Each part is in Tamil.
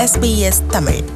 SBS தமிழ்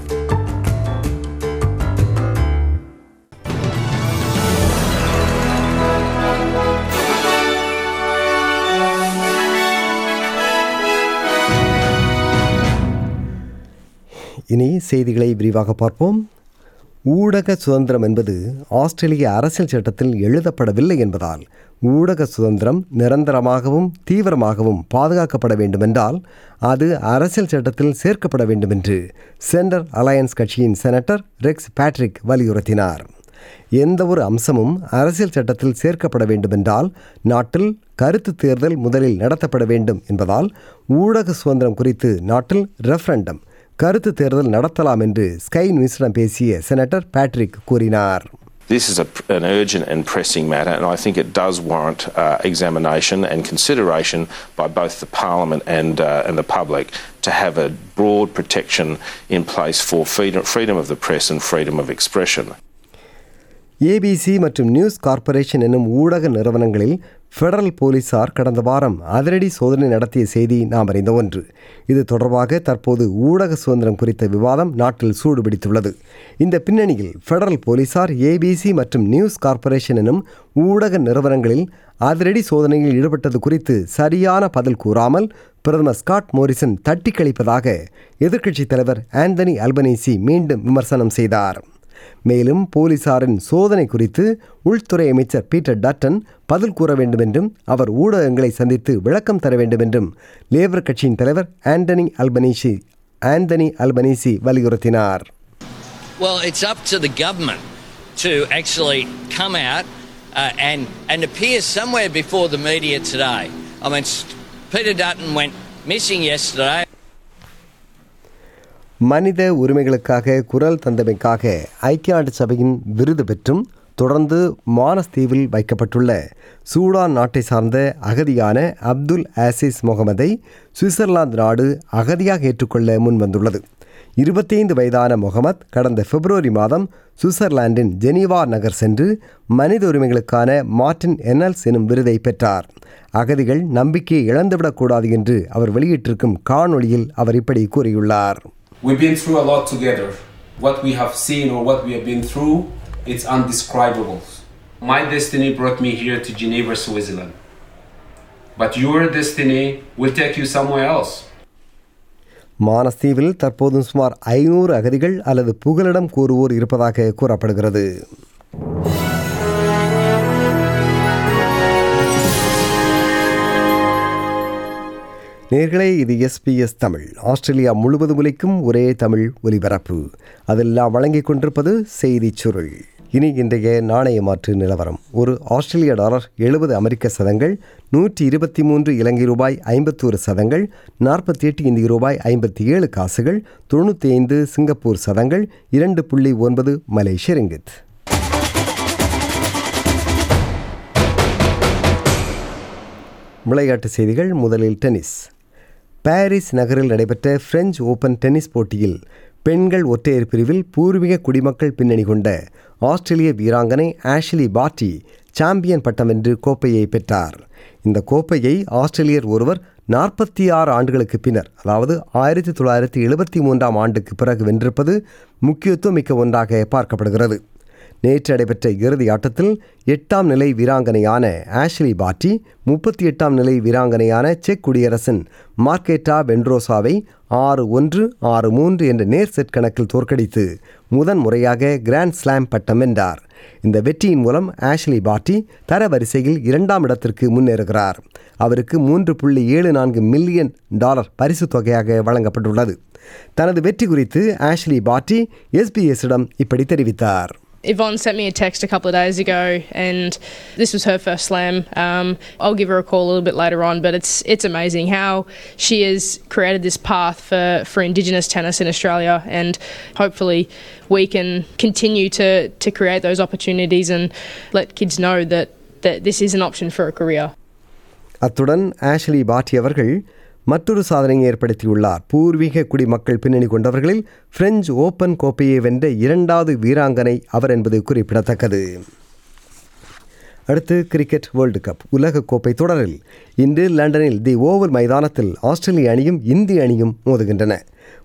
இனி செய்திகளை விரிவாக பார்ப்போம் ஊடக சுதந்திரம் என்பது ஆஸ்திரேலிய அரசியல் சட்டத்தில் எழுதப்படவில்லை என்பதால் ஊடக சுதந்திரம் நிரந்தரமாகவும் தீவிரமாகவும் பாதுகாக்கப்பட வேண்டுமென்றால் அது அரசியல் சட்டத்தில் சேர்க்கப்பட வேண்டும் என்று சென்டர் அலையன்ஸ் கட்சியின் செனட்டர் ரெக்ஸ் பேட்ரிக் வலியுறுத்தினார் எந்த ஒரு அம்சமும் அரசியல் சட்டத்தில் சேர்க்கப்பட வேண்டுமென்றால் நாட்டில் கருத்து தேர்தல் முதலில் நடத்தப்பட வேண்டும் என்பதால் ஊடக சுதந்திரம் குறித்து நாட்டில் ரெஃபரண்டம் கருத்து தேர்தல் நடத்தலாம் என்று ஸ்கை நியூஸிடம் பேசிய செனட்டர் பேட்ரிக் கூறினார் This is a, an urgent and pressing matter, and I think it does warrant uh, examination and consideration by both the Parliament and, uh, and the public to have a broad protection in place for freedom, freedom of the press and freedom of expression. ABC மற்றும் நியூஸ் கார்ப்பரேஷன் என்னும் ஊடக நிறுவனங்களில் ஃபெடரல் போலீசார் கடந்த வாரம் அதிரடி சோதனை நடத்திய செய்தி நாம் அறிந்த ஒன்று இது தொடர்பாக தற்போது ஊடக சுதந்திரம் குறித்த விவாதம் நாட்டில் சூடுபிடித்துள்ளது இந்த பின்னணியில் ஃபெடரல் போலீசார் ஏபிசி மற்றும் நியூஸ் கார்ப்பரேஷன் எனும் ஊடக நிறுவனங்களில் அதிரடி சோதனையில் ஈடுபட்டது குறித்து சரியான பதில் கூறாமல் பிரதமர் ஸ்காட் மோரிசன் தட்டி கழிப்பதாக எதிர்க்கட்சித் தலைவர் ஆந்தனி அல்பனீசி மீண்டும் விமர்சனம் செய்தார் மேலும் போலீசாரின் சோதனை குறித்து உள்துறை அமைச்சர் பீட்டர் டட்டன் பதில் கூற வேண்டும் என்றும் அவர் ஊடகங்களை சந்தித்து விளக்கம் தர வேண்டும் என்றும் லேபர் கட்சியின் தலைவர் ஆண்டனி அல்பனீசி ஆந்தனி அல்பனீசி வலியுறுத்தினார் Well, it's up to the government to actually come out uh, and, and appear somewhere before the media today. I mean, s- Peter Dutton went missing yesterday. மனித உரிமைகளுக்காக குரல் தந்தமைக்காக ஐக்கிய நாட்டு சபையின் விருது பெற்றும் தொடர்ந்து மானஸ்தீவில் வைக்கப்பட்டுள்ள சூடான் நாட்டை சார்ந்த அகதியான அப்துல் ஆசிஸ் முகமதை சுவிட்சர்லாந்து நாடு அகதியாக ஏற்றுக்கொள்ள முன்வந்துள்ளது இருபத்தைந்து வயதான முகமது கடந்த பிப்ரவரி மாதம் சுவிட்சர்லாந்தின் ஜெனீவா நகர் சென்று மனித உரிமைகளுக்கான மார்டின் என்னல்ஸ் எனும் விருதை பெற்றார் அகதிகள் நம்பிக்கையை இழந்துவிடக்கூடாது என்று அவர் வெளியிட்டிருக்கும் காணொளியில் அவர் இப்படி கூறியுள்ளார் We've been through a lot together. What we have seen or what we have been through, it's undescribable. My destiny brought me here to Geneva, Switzerland. But your destiny will take you somewhere else. மானஸ்தீவில் தற்போதும் சுமார் ஐநூறு அகதிகள் அல்லது புகலிடம் கூறுவோர் இருப்பதாக கூறப்படுகிறது நேர்களே இது எஸ்பிஎஸ் தமிழ் ஆஸ்திரேலியா முழுவதும் ஒலிக்கும் ஒரே தமிழ் ஒலிபரப்பு அதெல்லாம் வழங்கிக் கொண்டிருப்பது செய்திச் சுருள் இனி இன்றைய நாணய மாற்று நிலவரம் ஒரு ஆஸ்திரேலிய டாலர் எழுபது அமெரிக்க சதங்கள் நூற்றி இருபத்தி மூன்று இலங்கை ரூபாய் ஐம்பத்தோரு சதங்கள் நாற்பத்தி எட்டு இந்திய ரூபாய் ஐம்பத்தி ஏழு காசுகள் தொண்ணூற்றி ஐந்து சிங்கப்பூர் சதங்கள் இரண்டு புள்ளி ஒன்பது மலேசிய ரிங்கித் விளையாட்டு செய்திகள் முதலில் டென்னிஸ் பாரிஸ் நகரில் நடைபெற்ற பிரெஞ்சு ஓபன் டென்னிஸ் போட்டியில் பெண்கள் ஒற்றையர் பிரிவில் பூர்வீக குடிமக்கள் பின்னணி கொண்ட ஆஸ்திரேலிய வீராங்கனை ஆஷ்லி பார்ட்டி சாம்பியன் பட்டம் வென்று கோப்பையை பெற்றார் இந்த கோப்பையை ஆஸ்திரேலியர் ஒருவர் நாற்பத்தி ஆறு ஆண்டுகளுக்கு பின்னர் அதாவது ஆயிரத்தி தொள்ளாயிரத்தி எழுபத்தி மூன்றாம் ஆண்டுக்கு பிறகு வென்றிருப்பது முக்கியத்துவம் மிக்க ஒன்றாக பார்க்கப்படுகிறது நேற்று நடைபெற்ற இறுதி ஆட்டத்தில் எட்டாம் நிலை வீராங்கனையான ஆஷ்லி பாட்டி முப்பத்தி எட்டாம் நிலை வீராங்கனையான செக் குடியரசின் மார்க்கேட்டா வென்ட்ரோசாவை ஆறு ஒன்று ஆறு மூன்று என்ற நேர் செட் கணக்கில் தோற்கடித்து முதன் முறையாக கிராண்ட் ஸ்லாம் பட்டம் வென்றார் இந்த வெற்றியின் மூலம் ஆஷ்லி பாட்டி தரவரிசையில் இரண்டாம் இடத்திற்கு முன்னேறுகிறார் அவருக்கு மூன்று புள்ளி ஏழு நான்கு மில்லியன் டாலர் பரிசுத் தொகையாக வழங்கப்பட்டுள்ளது தனது வெற்றி குறித்து ஆஷ்லி பாட்டி எஸ்பிஎஸிடம் இப்படி தெரிவித்தார் Yvonne sent me a text a couple of days ago, and this was her first slam. Um, I'll give her a call a little bit later on, but it's it's amazing how she has created this path for, for Indigenous tennis in Australia, and hopefully we can continue to to create those opportunities and let kids know that that this is an option for a career. அத்துடன் ஆஷ்லி பாட்டி அவர்கள் மற்றொரு சாதனையை ஏற்படுத்தியுள்ளார் பூர்வீக குடிமக்கள் பின்னணி கொண்டவர்களில் பிரெஞ்சு ஓபன் கோப்பையை வென்ற இரண்டாவது வீராங்கனை அவர் என்பது குறிப்பிடத்தக்கது அடுத்து கிரிக்கெட் வேர்ல்டு கப் உலக கோப்பை தொடரில் இன்று லண்டனில் தி ஓவல் மைதானத்தில் ஆஸ்திரேலிய அணியும் இந்திய அணியும் மோதுகின்றன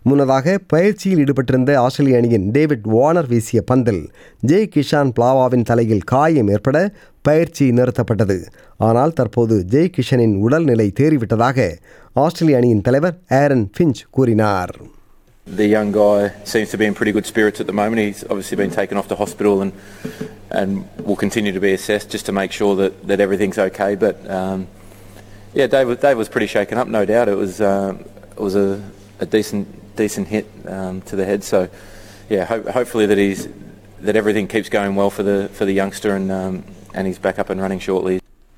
முன்னதாக பயிற்சியில் ஈடுபட்டிருந்த ஆஸ்திரேலிய அணியின் டேவிட் வார்னர் வீசிய பந்தில் ஜெய் கிஷான் பிளாவாவின் தலையில் காயம் ஏற்பட பயிற்சி நிறுத்தப்பட்டது ஆனால் தற்போது ஜெய் கிஷனின் உடல்நிலை தேறிவிட்டதாக ஆஸ்திரேலிய அணியின் தலைவர் ஆரன் ஃபிஞ்ச் கூறினார் The young guy seems to be in pretty good spirits at the moment. He's obviously been taken off to hospital and and will continue to be assessed just to make sure that, that everything's okay. But um, yeah, Dave was, Dave was pretty shaken up, no doubt. It was um, it was a, a decent decent hit um, to the head. So yeah, ho- hopefully that he's that everything keeps going well for the for the youngster and um, and he's back up and running shortly.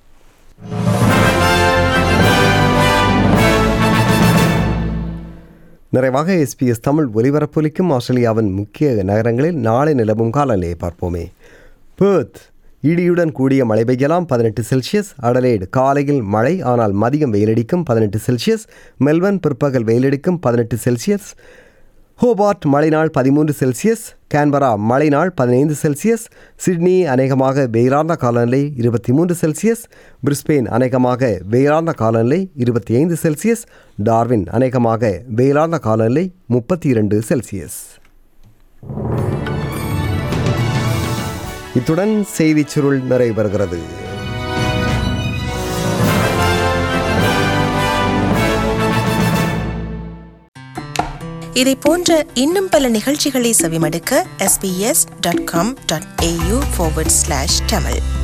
நிறைவாக எஸ்பிஎஸ் தமிழ் ஒலிபரப்பொலிக்கும் ஆஸ்திரேலியாவின் முக்கிய நகரங்களில் நாளை நிலவும் காலநிலையை பார்ப்போமே பேர்த் இடியுடன் கூடிய மழை பெய்யலாம் பதினெட்டு செல்சியஸ் அடலேடு காலையில் மழை ஆனால் மதியம் வெயிலடிக்கும் பதினெட்டு செல்சியஸ் மெல்பர்ன் பிற்பகல் வெயிலடிக்கும் பதினெட்டு செல்சியஸ் ஹோபார்ட் மழைநாள் பதிமூன்று செல்சியஸ் கேன்பரா மழைநாள் பதினைந்து செல்சியஸ் சிட்னி அநேகமாக வெயிலார்ந்த காலநிலை இருபத்தி மூன்று செல்சியஸ் பிரிஸ்பெயின் அநேகமாக வெயிலார்ந்த காலநிலை இருபத்தி ஐந்து செல்சியஸ் டார்வின் அநேகமாக வெயிலார்ந்த காலநிலை முப்பத்தி இரண்டு செல்சியஸ் இத்துடன் செய்திச் சுருள் நிறைவு இதை போன்ற இன்னும் பல நிகழ்ச்சிகளை செவிமடுக்க sbs.com.au forward slash tamil